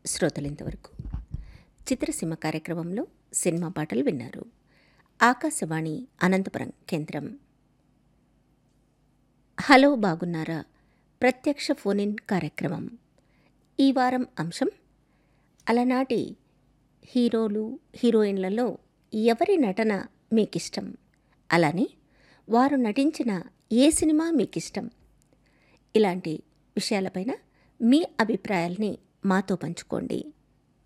శ్రోతలింతవరకు చిత్రసీమ కార్యక్రమంలో సినిమా పాటలు విన్నారు ఆకాశవాణి అనంతపురం కేంద్రం హలో బాగున్నారా ప్రత్యక్ష ఫోన్ ఇన్ కార్యక్రమం ఈ వారం అంశం అలనాటి హీరోలు హీరోయిన్లలో ఎవరి నటన మీకిష్టం అలానే వారు నటించిన ఏ సినిమా మీకిష్టం ఇలాంటి విషయాలపైన మీ అభిప్రాయాల్ని మాతో పంచుకోండి